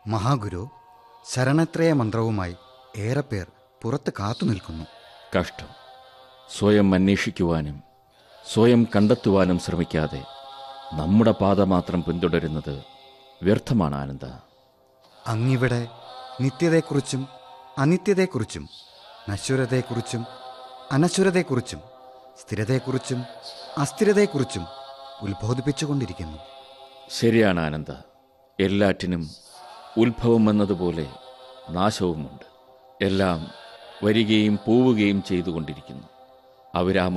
മഹാഗുരു ശരണത്രയ മന്ത്രവുമായി ഏറെ പേർ പുറത്ത് കാത്തു നിൽക്കുന്നു കഷ്ടം സ്വയം അന്വേഷിക്കുവാനും സ്വയം കണ്ടെത്തുവാനും ശ്രമിക്കാതെ നമ്മുടെ പാത മാത്രം പിന്തുടരുന്നത് വ്യർത്ഥമാണ് ആനന്ദ അങ്ങിവിടെ നിത്യതയെക്കുറിച്ചും അനിത്യതയെക്കുറിച്ചും നശ്വരതയെക്കുറിച്ചും അനശ്വരതയെക്കുറിച്ചും സ്ഥിരതയെക്കുറിച്ചും അസ്ഥിരതയെക്കുറിച്ചും ഉത്ബോധിപ്പിച്ചുകൊണ്ടിരിക്കുന്നു ശരിയാണ് ആനന്ദ എല്ലാറ്റിനും ഉത്ഭവം എന്നതുപോലെ നാശവുമുണ്ട് എല്ലാം വരികയും പോവുകയും ചെയ്തുകൊണ്ടിരിക്കുന്നു അവിരാമ